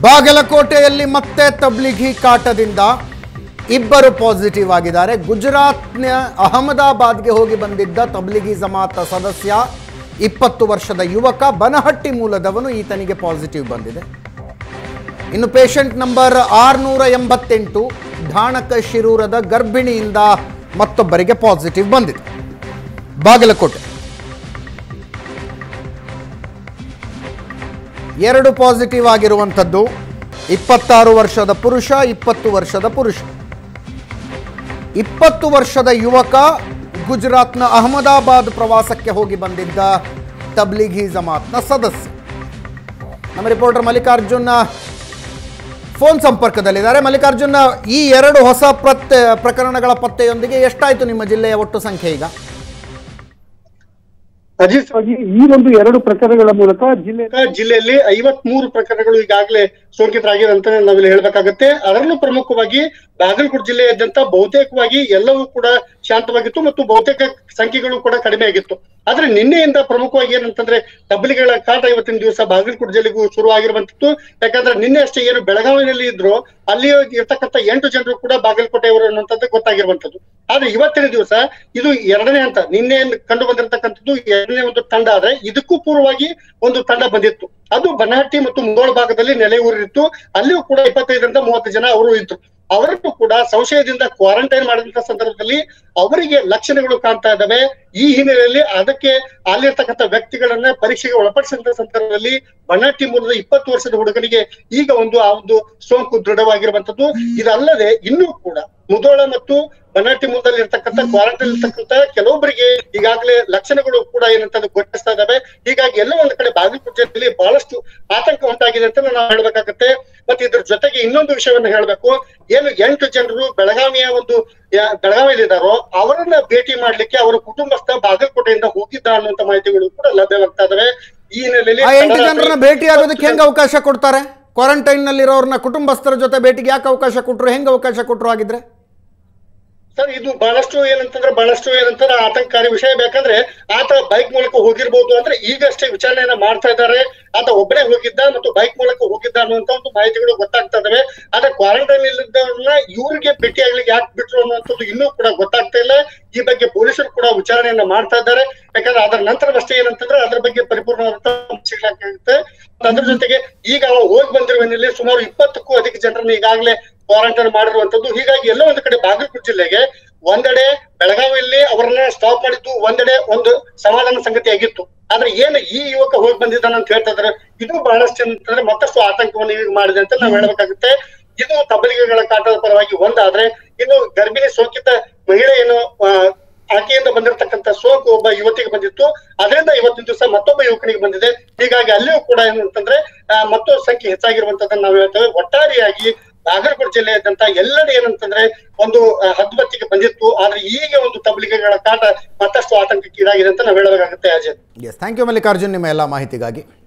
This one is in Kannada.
ಬಾಗಲಕೋಟೆಯಲ್ಲಿ ಮತ್ತೆ ತಬ್ಲಿಘಿ ಕಾಟದಿಂದ ಇಬ್ಬರು ಪಾಸಿಟಿವ್ ಆಗಿದ್ದಾರೆ ಗುಜರಾತ್ನ ಅಹಮದಾಬಾದ್ಗೆ ಹೋಗಿ ಬಂದಿದ್ದ ತಬ್ಲಿಘಿ ಜಮಾತ ಸದಸ್ಯ ಇಪ್ಪತ್ತು ವರ್ಷದ ಯುವಕ ಬನಹಟ್ಟಿ ಮೂಲದವನು ಈತನಿಗೆ ಪಾಸಿಟಿವ್ ಬಂದಿದೆ ಇನ್ನು ಪೇಷಂಟ್ ನಂಬರ್ ಆರುನೂರ ಎಂಬತ್ತೆಂಟು ಢಾಣಕ ಶಿರೂರದ ಗರ್ಭಿಣಿಯಿಂದ ಮತ್ತೊಬ್ಬರಿಗೆ ಪಾಸಿಟಿವ್ ಬಂದಿದೆ ಬಾಗಲಕೋಟೆ ಎರಡು ಪಾಸಿಟಿವ್ ಆಗಿರುವಂಥದ್ದು ಇಪ್ಪತ್ತಾರು ವರ್ಷದ ಪುರುಷ ಇಪ್ಪತ್ತು ವರ್ಷದ ಪುರುಷ ಇಪ್ಪತ್ತು ವರ್ಷದ ಯುವಕ ಗುಜರಾತ್ನ ಅಹಮದಾಬಾದ್ ಪ್ರವಾಸಕ್ಕೆ ಹೋಗಿ ಬಂದಿದ್ದ ತಬ್ಲಿಘಿ ಜಮಾತ್ನ ಸದಸ್ಯ ನಮ್ಮ ರಿಪೋರ್ಟರ್ ಮಲ್ಲಿಕಾರ್ಜುನ್ ಫೋನ್ ಸಂಪರ್ಕದಲ್ಲಿದ್ದಾರೆ ಮಲ್ಲಿಕಾರ್ಜುನ್ ಈ ಎರಡು ಹೊಸ ಪ್ರತ್ಯ ಪ್ರಕರಣಗಳ ಪತ್ತೆಯೊಂದಿಗೆ ಎಷ್ಟಾಯಿತು ನಿಮ್ಮ ಜಿಲ್ಲೆಯ ಒಟ್ಟು ಸಂಖ್ಯೆ ಈಗ ಅಜಿತವಾಗಿ ಈ ಒಂದು ಎರಡು ಪ್ರಕರಣಗಳ ಮೂಲಕ ಜಿಲ್ಲೆ ಜಿಲ್ಲೆಯಲ್ಲಿ ಐವತ್ ಮೂರು ಪ್ರಕರಣಗಳು ಈಗಾಗಲೇ ಸೋಂಕಿತರಾಗಿದೆ ಅಂತ ನಾವಿಲ್ಲಿ ಹೇಳ್ಬೇಕಾಗತ್ತೆ ಅದರಲ್ಲೂ ಪ್ರಮುಖವಾಗಿ ಬಾಗಲಕೋಟೆ ಜಿಲ್ಲೆಯಾದ್ಯಂತ ಬಹುತೇಕವಾಗಿ ಎಲ್ಲವೂ ಕೂಡ ಶಾಂತವಾಗಿತ್ತು ಮತ್ತು ಬಹುತೇಕ ಸಂಖ್ಯೆಗಳು ಕೂಡ ಕಡಿಮೆ ಆಗಿತ್ತು ಆದ್ರೆ ನಿನ್ನೆಯಿಂದ ಪ್ರಮುಖವಾಗಿ ಏನಂತಂದ್ರೆ ತಬ್ಲಿಗಳ ಕಾಟ ಇವತ್ತಿನ ದಿವಸ ಬಾಗಲಕೋಟೆ ಜಿಲ್ಲೆಗೂ ಶುರು ಆಗಿರುವಂತದ್ದು ಯಾಕಂದ್ರೆ ನಿನ್ನೆ ಅಷ್ಟೇ ಏನು ಬೆಳಗಾವಿನಲ್ಲಿ ಇದ್ರು ಅಲ್ಲಿ ಇರ್ತಕ್ಕಂಥ ಎಂಟು ಜನರು ಕೂಡ ಬಾಗಲಕೋಟೆಯವರು ಅನ್ನುವಂಥದ್ದು ಗೊತ್ತಾಗಿರುವಂತದ್ದು ಆದ್ರೆ ಇವತ್ತಿನ ದಿವಸ ಇದು ಎರಡನೇ ಹಂತ ನಿನ್ನೆ ಕಂಡು ಬಂದಿರತಕ್ಕಂಥದ್ದು ಎರಡನೇ ಒಂದು ತಂಡ ಆದ್ರೆ ಇದಕ್ಕೂ ಪೂರ್ವವಾಗಿ ಒಂದು ತಂಡ ಬಂದಿತ್ತು ಅದು ಬನಹಟ್ಟಿ ಮತ್ತು ಮುಂಗೋಳ ಭಾಗದಲ್ಲಿ ನೆಲೆ ಊರಿತ್ತು ಅಲ್ಲಿಯೂ ಕೂಡ ಇಪ್ಪತ್ತೈದರಿಂದ ಮೂವತ್ತು ಜನ ಅವರು ಇದ್ರು ಅವರನ್ನು ಕೂಡ ಸಂಶಯದಿಂದ ಕ್ವಾರಂಟೈನ್ ಮಾಡಿದಂತ ಸಂದರ್ಭದಲ್ಲಿ ಅವರಿಗೆ ಲಕ್ಷಣಗಳು ಕಾಣ್ತಾ ಇದ್ದಾವೆ ಈ ಹಿನ್ನೆಲೆಯಲ್ಲಿ ಅದಕ್ಕೆ ಅಲ್ಲಿರ್ತಕ್ಕಂಥ ವ್ಯಕ್ತಿಗಳನ್ನ ಪರೀಕ್ಷೆಗೆ ಒಳಪಡಿಸಿದ ಸಂದರ್ಭದಲ್ಲಿ ಬನಹಟ್ಟಿ ಮೂಲದ ಇಪ್ಪತ್ತು ವರ್ಷದ ಹುಡುಗನಿಗೆ ಈಗ ಒಂದು ಆ ಒಂದು ಸೋಂಕು ದೃಢವಾಗಿರುವಂತದ್ದು ಇದಲ್ಲದೆ ಇನ್ನೂ ಕೂಡ ಮುದೋಳ ಮತ್ತು ಬನಹಟ್ಟಿ ಮೂಲದಲ್ಲಿ ಇರ್ತಕ್ಕಂಥ ಕ್ವಾರಂಟೈನ್ ಇರ್ತಕ್ಕಂಥ ಕೆಲವೊಬ್ಬರಿಗೆ ಈಗಾಗಲೇ ಲಕ್ಷಣಗಳು ಕೂಡ ಏನಂತ ಗೊತ್ತಿಸ್ತಾ ಇದಾವೆ ಹೀಗಾಗಿ ಎಲ್ಲ ಒಂದು ಕಡೆ ಬಾಗಲಕೋಟೆ ಜಿಲ್ಲೆಯಲ್ಲಿ ಬಹಳಷ್ಟು ಆತಂಕ ಉಂಟಾಗಿದೆ ಅಂತ ನಾವು ಹೇಳ್ಬೇಕಾಗತ್ತೆ ಮತ್ತೆ ಇದ್ರ ಜೊತೆಗೆ ಇನ್ನೊಂದು ವಿಷಯವನ್ನ ಹೇಳ್ಬೇಕು ಏನು ಎಂಟು ಜನರು ಬೆಳಗಾವಿಯ ಒಂದು ಯಾ- ಬೆಳಗಾವಿಯಲ್ಲಿ ಇದ್ದಾರೋ ಅವರನ್ನ ಭೇಟಿ ಮಾಡ್ಲಿಕ್ಕೆ ಅವರ ಕುಟುಂಬಸ್ಥ ಬಾಗಲಕೋಟೆಯಿಂದ ಹೋಗಿದ್ದ ಅನ್ನುವಂತ ಮಾಹಿತಿಗಳು ಕೂಡ ಲಭ್ಯವಾಗ್ತಾ ಇದಾವೆ ಈ ಹಿನ್ನೆಲೆಯಲ್ಲಿ ಆ ಎಂಟು ತಡರಾತ್ರಿ ಜನರನ್ನ ಭೇಟಿ ಆಗೋದಕ್ಕೆ ಹೆಂಗೆ ಅವಕಾಶ ಕೊಡ್ತಾರೆ ಕ್ವಾರಂಟೈನ್ ನಲ್ಲಿರೋರ್ನ ಕುಟುಂಬಸ್ಥರ ಜೊತೆ ಭೇಟಿಗೆ ಯಾಕೆ ಅವಕಾಶ ಕೊಟ್ಟರು ಹೆಂಗೆ ಅವಕಾಶ ಕೊಟ್ಟರು ಆಗಿದ್ರೆ ಸರ್ ಇದು ಬಹಳಷ್ಟು ಏನಂತಂದ್ರೆ ಬಹಳಷ್ಟು ಏನಂತಾರೆ ಆತಂಕಕಾರಿ ವಿಷಯ ಬೇಕಂದ್ರೆ ಆತ ಬೈಕ್ ಮೂಲಕ ಹೋಗಿರ್ಬೋದು ಅಂದ್ರೆ ಈಗಷ್ಟೇ ವಿಚಾರಣೆಯನ್ನ ಮಾಡ್ತಾ ಇದ್ದಾರೆ ಆತ ಒಬ್ಬನೇ ಹೋಗಿದ್ದ ಮತ್ತು ಬೈಕ್ ಮೂಲಕ ಹೋಗಿದ್ದ ಅನ್ನುವಂತ ಒಂದು ಮಾಹಿತಿಗಳು ಗೊತ್ತಾಗ್ತಾ ಇದಾವೆ ಆದ್ರೆ ಕ್ವಾರಂಟೈನ್ ಇಲ್ಲದವ್ರನ್ನ ಇವ್ರಿಗೆ ಭೇಟಿ ಆಗ್ಲಿಕ್ಕೆ ಯಾಕೆ ಬಿಟ್ರು ಅನ್ನುವಂಥದ್ದು ಇನ್ನೂ ಕೂಡ ಗೊತ್ತಾಗ್ತಾ ಇಲ್ಲ ಈ ಬಗ್ಗೆ ಪೊಲೀಸರು ಕೂಡ ವಿಚಾರಣೆಯನ್ನ ಮಾಡ್ತಾ ಇದ್ದಾರೆ ಯಾಕಂದ್ರೆ ಅದರ ನಂತರವಷ್ಟೇ ಏನಂತಂದ್ರೆ ಅದ್ರ ಬಗ್ಗೆ ಪರಿಪೂರ್ಣವಾದಂತ ಸಿಗ್ಲಾಗುತ್ತೆ ಅದ್ರ ಜೊತೆಗೆ ಈಗ ಅವ ಹೋಗಿ ಬಂದಿರುವ ಹಿನ್ನೆಲೆ ಸುಮಾರು ಇಪ್ಪತ್ತಕ್ಕೂ ಅಧಿಕ ಜನರನ್ನ ಈಗಾಗಲೇ ಕ್ವಾರಂಟೈನ್ ಮಾಡಿರುವಂತದ್ದು ಹೀಗಾಗಿ ಎಲ್ಲ ಒಂದು ಕಡೆ ಬಾಗಲಕೋಟೆ ಜಿಲ್ಲೆಗೆ ಒಂದೆಡೆ ಬೆಳಗಾವಿಯಲ್ಲಿ ಅವರನ್ನ ಸ್ಟಾಪ್ ಮಾಡಿದ್ದು ಒಂದೆಡೆ ಒಂದು ಸಮಾಧಾನ ಸಂಗತಿ ಆಗಿತ್ತು ಆದ್ರೆ ಏನು ಈ ಯುವಕ ಹೋಗಿ ಬಂದಿದ್ದಾನ ಅಂತ ಹೇಳ್ತಾ ಇದಾರೆ ಇದು ಬಹಳಷ್ಟು ಏನಂತಂದ್ರೆ ಮತ್ತಷ್ಟು ಆತಂಕವನ್ನು ಈಗ ಮಾಡಿದೆ ಅಂತ ನಾವು ಹೇಳ್ಬೇಕಾಗುತ್ತೆ ಇದು ತಬಲಿಗೆಗಳ ಕಾಟದ ಪರವಾಗಿ ಒಂದಾದ್ರೆ ಇನ್ನು ಗರ್ಭಿಣಿ ಸೋಂಕಿತ ಮಹಿಳೆ ಏನು ಆ, ಆಕೆಯಿಂದ ಬಂದಿರತಕ್ಕಂತ ಸೋಂಕು ಒಬ್ಬ ಯುವತಿಗೆ ಬಂದಿತ್ತು ಅದರಿಂದ ಇವತ್ತಿನ ದಿವಸ ಮತ್ತೊಬ್ಬ ಯುವಕನಿಗೆ ಬಂದಿದೆ ಹೀಗಾಗಿ ಅಲ್ಲಿಯೂ ಕೂಡ ಏನಂತಂದ್ರೆ ಆ, ಮತ್ತೊಂದು ಸಂಖ್ಯೆ ಹೆಚ್ಚಾಗಿರುವಂತದನ್ನ ನಾವು ಹೇಳ್ತೇವೆ ಒಟ್ಟಾರೆಯಾಗಿ ಬಾಗಲಕೋಟೆ ಜಿಲ್ಲೆಯಾದ್ಯಂತ ಎಲ್ಲೆಡೆ ಏನಂತಂದ್ರೆ ಒಂದು ಆ, ಹದ್ಬತ್ತಿಗೆ ಬಂದಿತ್ತು ಆದ್ರೆ ಈಗ ಒಂದು ತಬ್ಲಿಗೆಗಳ ಕಾಟ ಮತ್ತಷ್ಟು ಆತಂಕಕ್ಕೆ ಈಡಾಗಿದೆ ಅಂತ ನಾವು ಹೇಳಬೇಕಾಗುತ್ತೆ Ajay S thank you Mallikarjun ನಿಮ್ಮ ಎಲ್ಲ ಮಾಹಿತಿಗಾಗಿ